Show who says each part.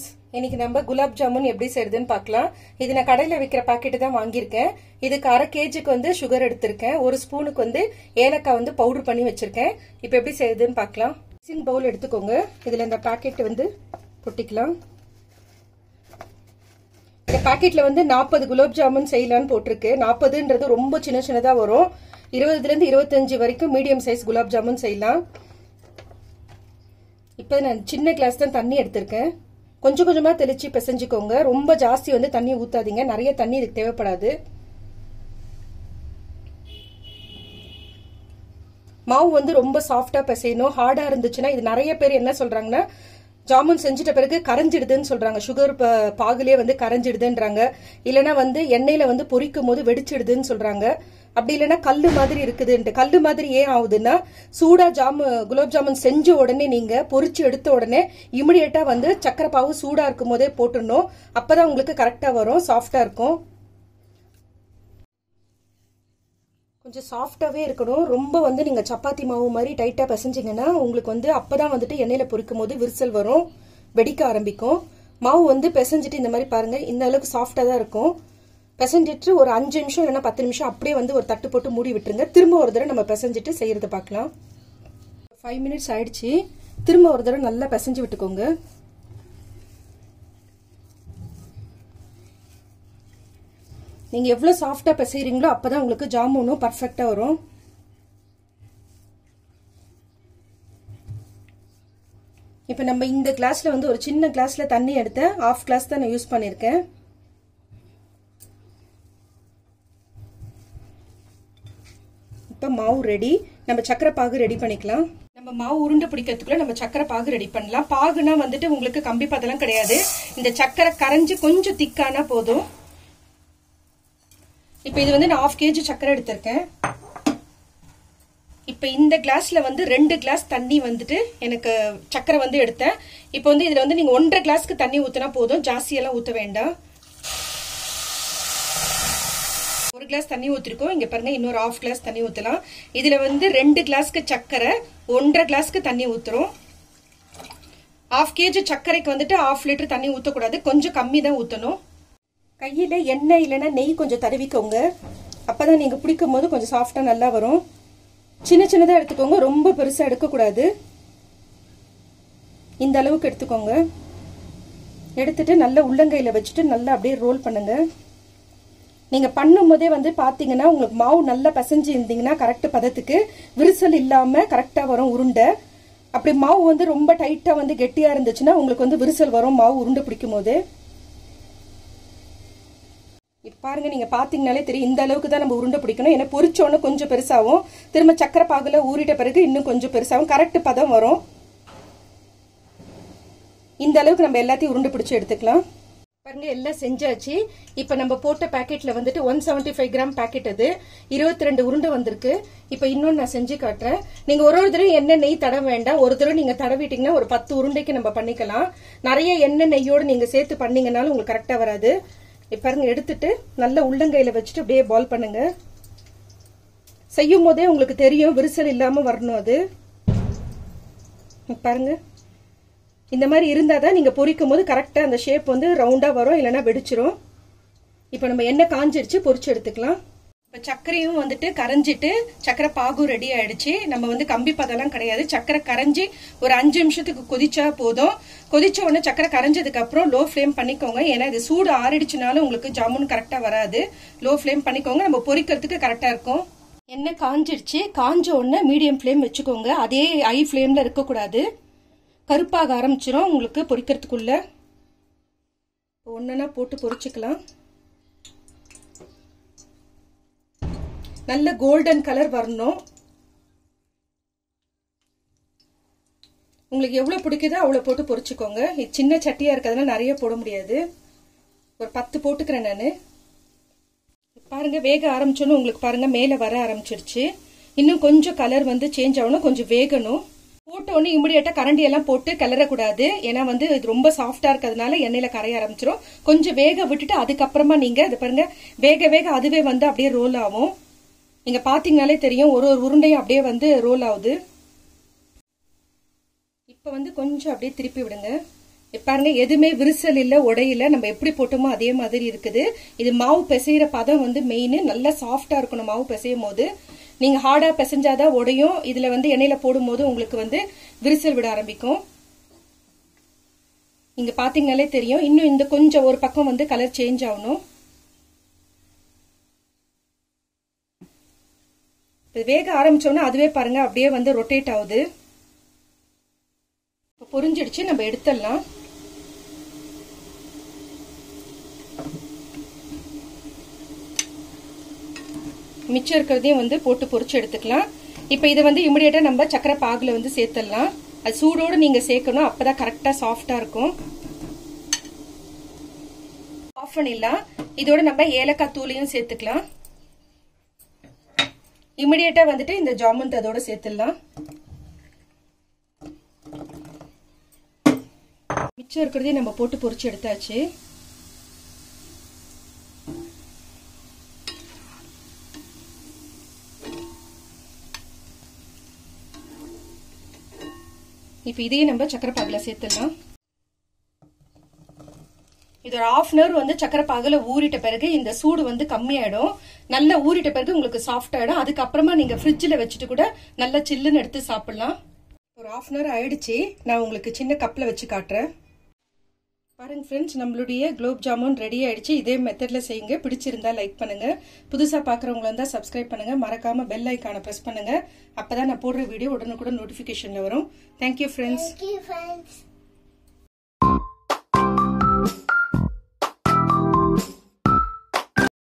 Speaker 1: Friends இன்னைக்கு நம்ம குலாப் ஜாமுன் எப்படி செய்யறதுன்னு பார்க்கலாம் இது நான் கடையில் விற்கிற பாக்கெட்டு தான் வாங்கியிருக்கேன் இதுக்கு அரை கேஜிக்கு வந்து சுகர் எடுத்திருக்கேன் ஒரு ஸ்பூனுக்கு வந்து ஏலக்காய் வந்து பவுடர் பண்ணி வச்சிருக்கேன் இப்போ எப்படி செய்யுதுன்னு பார்க்கலாம் மிக்சிங் பவுல் எடுத்துக்கோங்க இதில் இந்த பாக்கெட் வந்து கொட்டிக்கலாம் இந்த பாக்கெட்ல வந்து நாற்பது குலாப் ஜாமுன் செய்யலான்னு போட்டிருக்கு நாற்பதுன்றது ரொம்ப சின்ன சின்னதாக வரும் இருபதுலேருந்து இருபத்தஞ்சு வரைக்கும் மீடியம் சைஸ் குலாப் ஜாமுன் செய்யலாம் இப்போ நான் சின்ன கிளாஸ் தான் தண்ணி எடுத்திருக்கேன் கொஞ்சம் கொஞ்சமாக தெளிச்சு பிசைஞ்சுக்கோங்க ரொம்ப ஜாஸ்தி வந்து தண்ணி ஊற்றாதீங்க நிறைய தண்ணி இதுக்கு தேவைப்படாது மாவு வந்து ரொம்ப சாஃப்டாக பிசையணும் ஹார்டாக இருந்துச்சுன்னா இது நிறைய பேர் என்ன சொல்கிறாங்கன்னா ஜாமுன் செஞ்சிட்ட பிறகு கரைஞ்சிடுதுன்னு சொல்றாங்க சுகர் பாகுலே வந்து கரைஞ்சிடுதுன்றாங்க இல்லைன்னா வந்து எண்ணெயில வந்து பொரிக்கும் போது வெடிச்சிடுதுன்னு சொல்றாங்க அப்படி இல்லைன்னா கல்லு மாதிரி இருக்குதுன்ட்டு கல்லு மாதிரி ஏன் ஆகுதுன்னா சூடா ஜாமு குலாப் ஜாமுன் செஞ்ச உடனே நீங்க பொரிச்சு எடுத்த உடனே இமிடியேட்டா வந்து சக்கரை பாவு சூடா இருக்கும் போதே போட்டுடணும் அப்பதான் உங்களுக்கு கரெக்டா வரும் சாஃப்டா இருக்கும் கொஞ்சம் சாஃப்டாகவே இருக்கணும் ரொம்ப வந்து நீங்கள் சப்பாத்தி மாவு மாதிரி டைட்டாக பிசைஞ்சிங்கன்னா உங்களுக்கு வந்து அப்போ தான் வந்துட்டு எண்ணெயில் பொரிக்கும் போது விரிசல் வரும் வெடிக்க ஆரம்பிக்கும் மாவு வந்து பிசைஞ்சிட்டு இந்த மாதிரி பாருங்கள் இந்த அளவுக்கு சாஃப்டாக தான் இருக்கும் பிசைஞ்சிட்டு ஒரு அஞ்சு நிமிஷம் இல்லைன்னா பத்து நிமிஷம் அப்படியே வந்து ஒரு தட்டு போட்டு மூடி விட்டுருங்க திரும்ப ஒரு தடவை நம்ம பிசைஞ்சிட்டு செய்யறத பார்க்கலாம் ஃபைவ் மினிட்ஸ் ஆயிடுச்சு திரும்ப ஒரு தடவை நல்லா பிசைஞ்சு விட்டுக்கோங்க நீங்கள் எவ்வளோ சாஃப்டாக பிசைகிறீங்களோ அப்போ தான் உங்களுக்கு ஜாமுனும் பர்ஃபெக்டாக வரும் இப்போ நம்ம இந்த கிளாஸில் வந்து ஒரு சின்ன கிளாஸில் தண்ணி எடுத்தேன் ஆஃப் கிளாஸ் தான் நான் யூஸ் பண்ணியிருக்கேன் இப்போ மாவு ரெடி நம்ம சக்கரை பாகு ரெடி பண்ணிக்கலாம் நம்ம மாவு உருண்டை பிடிக்கிறதுக்குள்ள நம்ம சக்கரை பாகு ரெடி பண்ணலாம் பாகுனா வந்துட்டு உங்களுக்கு கம்பி பதெல்லாம் கிடையாது இந்த சக்கரை கரைஞ்சி கொஞ்சம் திக்கானா போதும் இப்போ இது வந்து நான் ஆஃப் கேஜி சக்கரை எடுத்திருக்கேன் இப்போ இந்த கிளாஸ்ல வந்து ரெண்டு கிளாஸ் தண்ணி வந்துட்டு எனக்கு சக்கரை வந்து எடுத்தேன் இப்போ வந்து இதில் வந்து நீங்கள் ஒன்றரை கிளாஸ்க்கு தண்ணி ஊற்றினா போதும் ஜாஸ்தியெல்லாம் ஊற்ற வேண்டாம் ஒரு கிளாஸ் தண்ணி ஊற்றிருக்கோம் இங்கே பாருங்க இன்னொரு ஆஃப் கிளாஸ் தண்ணி ஊற்றலாம் இதில் வந்து ரெண்டு கிளாஸ்க்கு சக்கரை ஒன்றரை கிளாஸ்க்கு தண்ணி ஊற்றுறோம் ஆஃப் கேஜி சர்க்கரைக்கு வந்துட்டு ஆஃப் லிட்டர் தண்ணி ஊற்றக்கூடாது கொஞ்சம் கம்மி தான் ஊற்றணும் கையில் எண்ணெய் இல்லைன்னா நெய் கொஞ்சம் தடவிக்கோங்க அப்போ தான் நீங்கள் பிடிக்கும் போது கொஞ்சம் சாஃப்டாக நல்லா வரும் சின்ன சின்னதாக எடுத்துக்கோங்க ரொம்ப பெருசாக எடுக்கக்கூடாது இந்த அளவுக்கு எடுத்துக்கோங்க எடுத்துட்டு நல்லா உள்ளங்கையில் வச்சுட்டு நல்லா அப்படியே ரோல் பண்ணுங்க நீங்கள் பண்ணும்போதே வந்து பார்த்தீங்கன்னா உங்களுக்கு மாவு நல்லா பிசைஞ்சு இருந்தீங்கன்னா கரெக்ட் பதத்துக்கு விரிசல் இல்லாமல் கரெக்டாக வரும் உருண்டை அப்படி மாவு வந்து ரொம்ப டைட்டாக வந்து கெட்டியாக இருந்துச்சுன்னா உங்களுக்கு வந்து விரிசல் வரும் மாவு உருண்டை பிடிக்கும் போது இப்போ பாருங்க நீங்க பாத்தீங்கனாலே தெரியும் இந்த அளவுக்கு தான் நம்ம உருண்டை பிடிக்கணும் ஏன்னா பொரிச்சோன்னு கொஞ்சம் பெருசாகும் திரும்ப சக்கரை பாகுல ஊறிட்ட பிறகு இன்னும் கொஞ்சம் பெருசாகும் கரெக்ட் பதம் வரும் இந்த அளவுக்கு நம்ம எல்லாத்தையும் உருண்டை பிடிச்சி எடுத்துக்கலாம் பாருங்க எல்லாம் செஞ்சாச்சு இப்போ நம்ம போட்ட பேக்கெட்ல வந்துட்டு one seventy five gram packet அது இருபத்தி ரெண்டு உருண்டை வந்திருக்கு இப்போ இன்னொன்று நான் செஞ்சு காட்டுறேன் நீங்க ஒரு ஒரு தடவை எண்ணெய் நெய் தடவ வேண்டாம் ஒரு தடவை நீங்க தடவிட்டீங்கன்னா ஒரு பத்து உருண்டைக்கு நம்ம பண்ணிக்கலாம் நிறைய எண்ணெய் நெய்யோடு நீங்க சேர்த்து பண்ணீங்கன்னாலும் உங்களுக்கு கரெக்டா வராது பாருங்க எடுத்துட்டு நல்ல உள்ளங்கையில வச்சுட்டு அப்படியே பால் பண்ணுங்க செய்யும் போதே உங்களுக்கு தெரியும் விரிசல் இல்லாம வரணும் அது பாருங்க இந்த மாதிரி இருந்தால் தான் நீங்கள் பொரிக்கும் போது கரெக்டாக அந்த ஷேப் வந்து ரவுண்டாக வரும் இல்லைன்னா வெடிச்சிரும் இப்போ நம்ம எண்ணெய் காஞ்சிருச்சு பொரிச்சு எடுத்துக்கலாம் இப்போ சர்க்கரையும் வந்துட்டு கரைஞ்சிட்டு சக்கரை பாகு ரெடி ஆயிடுச்சு நம்ம வந்து கம்பி பதெல்லாம் கிடையாது சக்கரை கரைஞ்சி ஒரு அஞ்சு நிமிஷத்துக்கு கொதிச்சா போதும் கொதிச்ச உடனே சக்கரை கரைஞ்சதுக்கு அப்புறம் லோ ஃப்ளேம் பண்ணிக்கோங்க ஏன்னா இது சூடு ஆறிடுச்சுனாலும் உங்களுக்கு ஜாமுன் கரெக்டாக வராது லோ ஃப்ளேம் பண்ணிக்கோங்க நம்ம பொரிக்கிறதுக்கு கரெக்டாக இருக்கும் எண்ணெய் காஞ்சிடுச்சு காஞ்ச உடனே மீடியம் ஃப்ளேம் வச்சுக்கோங்க அதே ஹை ஃப்ளேமில் இருக்கக்கூடாது கருப்பாக ஆரம்பிச்சிரும் உங்களுக்கு பொரிக்கிறதுக்குள்ள ஒன்றுனா போட்டு பொரிச்சுக்கலாம் நல்ல கோல்டன் கலர் வரணும் உங்களுக்கு எவ்வளோ பிடிக்குதோ அவ்வளோ போட்டு பொரிச்சுக்கோங்க இது சின்ன சட்டியாக இருக்கிறதுனால நிறைய போட முடியாது ஒரு பத்து போட்டுக்கிறேன் நான் பாருங்க வேக ஆரம்பிச்சோன்னு உங்களுக்கு பாருங்க மேலே வர ஆரம்பிச்சிருச்சு இன்னும் கொஞ்சம் கலர் வந்து சேஞ்ச் ஆகணும் கொஞ்சம் வேகணும் போட்ட உடனே இமிடியேட்டா கரண்டி எல்லாம் போட்டு கிளறக்கூடாது ஏன்னா வந்து இது ரொம்ப சாஃப்டா இருக்கிறதுனால எண்ணெயில கரைய ஆரம்பிச்சிரும் கொஞ்சம் வேக விட்டுட்டு அதுக்கப்புறமா நீங்க இது பாருங்க வேக வேக அதுவே வந்து அப்படியே ரோல் ஆகும் நீங்க பாத்தீங்கனாலே தெரியும் ஒரு ஒரு உருண்டையும் அப்படியே வந்து ரோல் ஆகுது இப்ப வந்து கொஞ்சம் அப்படியே திருப்பி விடுங்க பாருங்க எதுவுமே விரிசல் இல்ல உடையில நம்ம எப்படி போட்டோமோ அதே மாதிரி இருக்குது இது மாவு பிசைகிற பதம் வந்து மெயின் நல்லா சாஃப்டா இருக்கணும் மாவு பிசையும் போது நீங்க ஹார்டா பிசைஞ்சாதான் உடையும் இதுல வந்து எண்ணெயில போடும் போது உங்களுக்கு வந்து விரிசல் விட ஆரம்பிக்கும் நீங்க பாத்தீங்கனாலே தெரியும் இன்னும் இந்த கொஞ்சம் ஒரு பக்கம் வந்து கலர் சேஞ்ச் ஆகணும் வேக ஆரம்பிச்சோன்னா அதுவே பாருங்க அப்படியே வந்து ரொட்டேட் ஆகுது பொரிஞ்சிடுச்சு நம்ம எடுத்துடலாம் மிச்சம் இருக்கிறதையும் வந்து போட்டு பொரிச்சு எடுத்துக்கலாம் இப்போ இதை வந்து இமிடியேட்டா நம்ம சக்கரை பாகுல வந்து சேர்த்துடலாம் அது சூடோடு நீங்க சேர்க்கணும் அப்பதான் கரெக்டா சாஃப்டா இருக்கும் ஆஃப் பண்ணிடலாம் இதோட நம்ம ஏலக்காய் தூளையும் சேர்த்துக்கலாம் இமிடியேட்டா வந்துட்டு இந்த ஜாமுன் அதோட சேர்த்துடலாம் மிச்சம் இருக்கிறதையும் நம்ம போட்டு பொரிச்சு எடுத்தாச்சு இப்போ இதையும் நம்ம சக்கரை பாகில் சேர்த்துடலாம் இது ஒரு ஆஃப் அன் அவர் வந்து சக்கரை பாகில் ஊறிட்ட பிறகு இந்த சூடு வந்து கம்மியாயிடும் நல்லா ஊறிட்ட பிறகு உங்களுக்கு சாஃப்ட் ஆயிடும் அதுக்கப்புறமா நீங்க ஃப்ரிட்ஜில் வச்சுட்டு கூட நல்லா சில்லுன்னு எடுத்து சாப்பிடலாம் ஒரு ஆஃப் அன் அவர் ஆயிடுச்சு நான் உங்களுக்கு சின்ன கப்பில் வச்சு காட்டுறேன் பாருங்க ஃப்ரெண்ட்ஸ் நம்மளுடைய குலோப் ஜாமுன் ரெடி ஆயிடுச்சு இதே மெத்தட்ல செய்யுங்க பிடிச்சிருந்தா லைக் பண்ணுங்க புதுசா பாக்குறவங்களா இருந்தா சப்ஸ்கிரைப் பண்ணுங்க மறக்காம பெல் ஐக்கான பிரஸ் பண்ணுங்க அப்பதான் நான் போடுற வீடியோ உடனுக்குடன் நோட்டிபிகேஷன்ல வரும் thank you friends
Speaker 2: Thank you, friends.